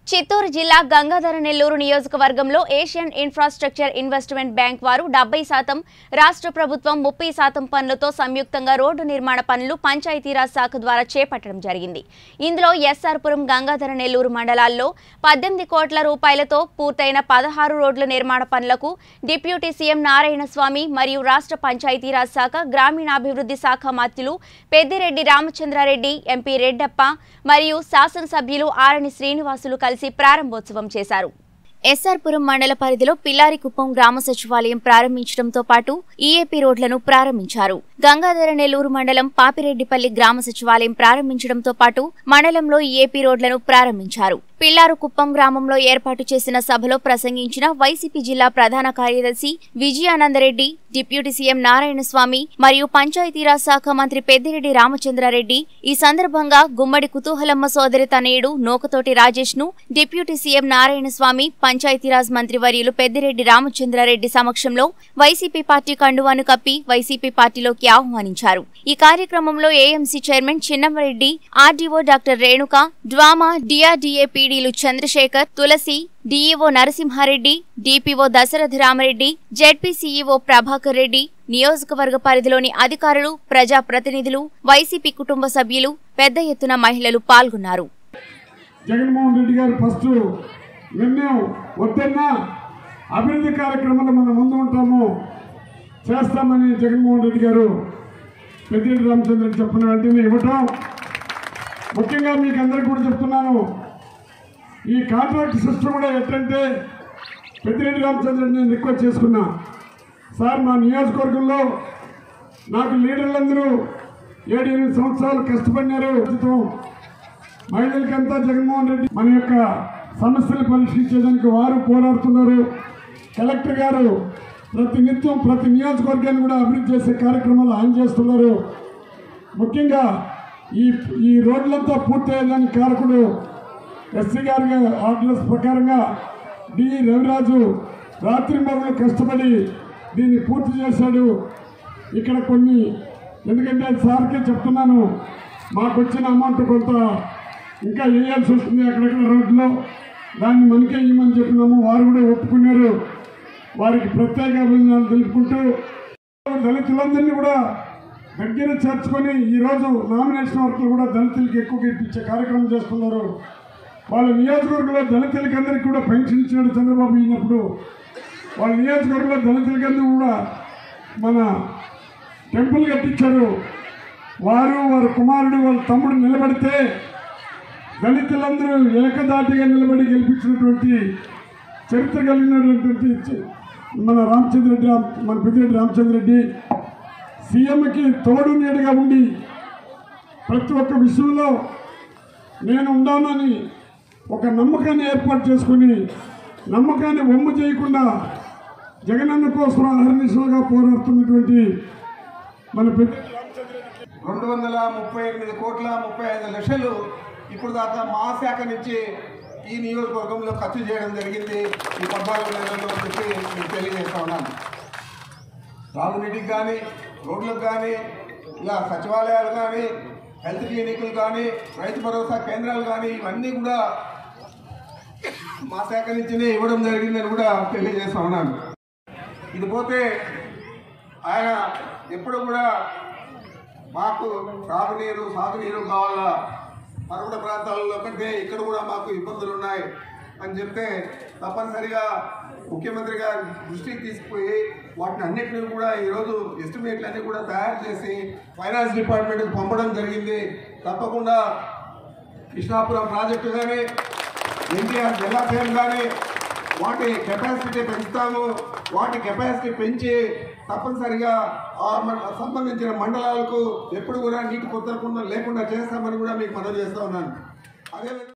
చిత్తూరు జిల్లా గంగాధర నెల్లూరు నియోజకవర్గంలో Asian infrastructure investment bank వారు డెబ్బై శాతం రాష్ట్ర ప్రభుత్వం ముప్పై శాతం పనులతో సంయుక్తంగా రోడ్డు నిర్మాణ పనులు పంచాయతీరాజ్ శాఖ ద్వారా చేపట్టడం జరిగింది ఇందులో ఎస్ఆర్పురం గంగాధర నెల్లూరు మండలాల్లో పద్దెనిమిది కోట్ల రూపాయలతో పూర్తయిన పదహారు రోడ్ల నిర్మాణ పనులకు డిప్యూటీ సీఎం నారాయణ స్వామి మరియు రాష్ట్ర పంచాయతీరాజ్ శాఖ గ్రామీణాభివృద్ధి శాఖ మంత్రులు పెద్దిరెడ్డి రామచంద్రారెడ్డి ఎంపీ రెడ్డప్ప మరియు శాసనసభ్యులు ఆరణి శ్రీనివాసులు కలిసి ప్రారంభోత్సవం చేశారు ఎస్ఆర్పురం మండల పరిధిలో పిల్లారికుప్పం గ్రామ సచివాలయం ప్రారంభించడంతో పాటు ఈఏపీ రోడ్లను ప్రారంభించారు గంగాధర నెల్లూరు మండలం పాపిరెడ్డిపల్లి గ్రామ సచివాలయం ప్రారంభించడంతో పాటు మండలంలో ఈఏపీ రోడ్లను ప్రారంభించారు పిల్లారుకుప్పం గ్రామంలో ఏర్పాటు చేసిన సభలో ప్రసంగించిన వైసీపీ జిల్లా ప్రధాన కార్యదర్శి విజయానందరెడ్డి డిప్యూటీ సీఎం నారాయణస్వామి మరియు పంచాయతీరాజ్ శాఖ మంత్రి పెద్దిరెడ్డి రామచంద్రారెడ్డి ఈ సందర్భంగా గుమ్మడి కుతూహలమ్మ సోదరి తనయుడు నోకతోటి రాజేష్ ను డిప్యూటీ సీఎం నారాయణస్వామి పంచాయతీరాజ్ మంత్రి వర్యులు పెద్దిరెడ్డి రామచంద్రారెడ్డి సమక్షంలో వైసీపీ పార్టీ కండువాను కప్పి వైసీపీ పార్టీలోకి ఆహ్వానించారు ఈ కార్యక్రమంలో AMC chairman Chinnamareddy RDO doctor Renuka DWMA DRDA పీడీలు Chandrasekhar Tulasi DEO Narasimhareddy DPO Dasaratha Ramareddy ZP CEO Prabhakar Reddy నియోజకవర్గ పరిధిలోని అధికారులు ప్రజా ప్రతినిధులు వైసీపీ కుటుంబ సభ్యులు పెద్ద ఎత్తున మహిళలు పాల్గొన్నారు జగన్మోహన్ రెడ్డి గారు ఫస్ట్ నిర్ణయం వద్దన్నా అభివృద్ధి కార్యక్రమాలు మనం ముందు ఉంటాము చేస్తామని జగన్మోహన్ రెడ్డి గారు పెద్దిరెడ్డి రామచంద్ర రెడ్డి చెప్పిన వెంటనే ఇవ్వటం ముఖ్యంగా మీకు అందరికీ కూడా చెప్తున్నాను ఈ కాంట్రాక్ట్ సిస్టమ్ కూడా ఎట్లంటే పెద్దిరెడ్డి రామచంద్ర రెడ్డి నేను రిక్వెస్ట్ చేసుకున్నా సార్ మా నియోజకవర్గంలో నాకు లీడర్లందరూ ఏడు ఎనిమిది సంవత్సరాలు కష్టపడినారు ప్రస్తుతం మహిళలకంతా జగన్మోహన్ రెడ్డి మన యొక్క సమస్యలు పరిష్కరించేదానికి వారు పోరాడుతున్నారు కలెక్టర్ గారు ప్రతి నిత్యం ప్రతి నియోజకవర్గాన్ని కూడా అభివృద్ధి చేసే కార్యక్రమాలు ఆయన చేస్తున్నారు ముఖ్యంగా ఈ ఈ రోడ్లంతా పూర్తయ్యేదానికి కారకుడు ఎస్సీ గారి ఆర్డినెన్స్ ప్రకారంగా డి రవిరాజు రాత్రి మరుగులు కష్టపడి దీన్ని పూర్తి చేశాడు ఇక్కడ కొన్ని ఎందుకంటే సార్కే చెప్తున్నాను మాకు వచ్చిన అమౌంట్ కొంత ఇంకా వేయాల్సి వస్తుంది అక్కడక్కడ రోడ్లో దాన్ని మనకే ఇవ్వమని చెప్పినాము వారు కూడా ఒప్పుకున్నారు వారికి ప్రత్యేక అభినందనలు తెలుపుకుంటూ దళితులందరినీ కూడా దగ్గర చేర్చుకొని ఈరోజు నామినేషన్ వర్కులు కూడా దళితులకి ఎక్కువగా ఇప్పించే కార్యక్రమం చేస్తున్నారు వాళ్ళ నియోజకవర్గంలో దళితులకి అందరికీ కూడా పెన్షన్ ఇచ్చినాడు చంద్రబాబు ఇచ్చినప్పుడు వాళ్ళ నియోజకవర్గంలో దళితులకందరూ కూడా మన టెంపుల్ కట్టించారు వారు వారి కుమారుడు వాళ్ళ తమ్ముడు నిలబడితే దళితులందరూ ఏకదాటిగా నిలబడి గెలిపించినటువంటి చరిత్ర కలిగినటువంటి చ- మన రామచంద్ర రెడ్డి రామ్- మన పెద్దిరెడ్డి రామచంద్ర రెడ్డి సీఎంకి తోడు నీడగా ఉండి ప్రతి ఒక్క విషయంలో నేను ఉన్నానని ఒక నమ్మకాన్ని ఏర్పాటు చేసుకుని నమ్మకాన్ని వమ్ము చేయకుండా జగనన్న కోసం అహర్నిశలుగా పోరాడుతున్నటువంటి మన పెద్ద రెండు వందల ముప్పై ఎనిమిది కోట్ల ముప్పై ఐదు లక్షలు ఇప్పుడు దాకా మా శాఖ నుంచి ఈ నియోజకవర్గంలో ఖర్చు చేయడం జరిగింది ఈ పద్నాలుగు నెలల్లో అని చెప్పి మీకు తెలియజేస్తా ఉన్నాను తాగునీటికి కానీ రోడ్లకు కానీ ఇలా సచివాలయాలు కానీ హెల్త్ క్లినిక్లు కానీ రైతు భరోసా కేంద్రాలు కానీ ఇవన్నీ కూడా మా శాఖ నుంచినే ఇవ్వడం జరిగిందని కూడా తెలియజేస్తా ఉన్నాను ఇది పోతే ఆయన ఎప్పుడు కూడా మాకు తాగునీరు సాగునీరు కావాలా పర్వత ప్రాంతాలలో కంటే ఇక్కడ కూడా మాకు ఇబ్బందులు ఉన్నాయి అని చెప్తే తప్పనిసరిగా ముఖ్యమంత్రి గారి దృష్టికి తీసుకుపోయి వాటిని అన్నింటినీ కూడా ఈరోజు ఎస్టిమేట్లు అన్నీ కూడా తయారు చేసి ఫైనాన్స్ డిపార్ట్మెంట్కి పంపడం జరిగింది తప్పకుండా కృష్ణాపురం ప్రాజెక్టు కానీ ఎన్టీఆర్ జలాశయం కానీ వాటి కెపాసిటీ పెంచుతాము వాటి కెపాసిటీ పెంచి తప్పనిసరిగా ఆ మన- సంబంధించిన మండలాలకు ఎప్పుడు కూడా నీటి కొత్తకుండా లేకుండా చేస్తామని కూడా మీకు మనవి చేస్తా ఉన్నాను అదేవిధంగా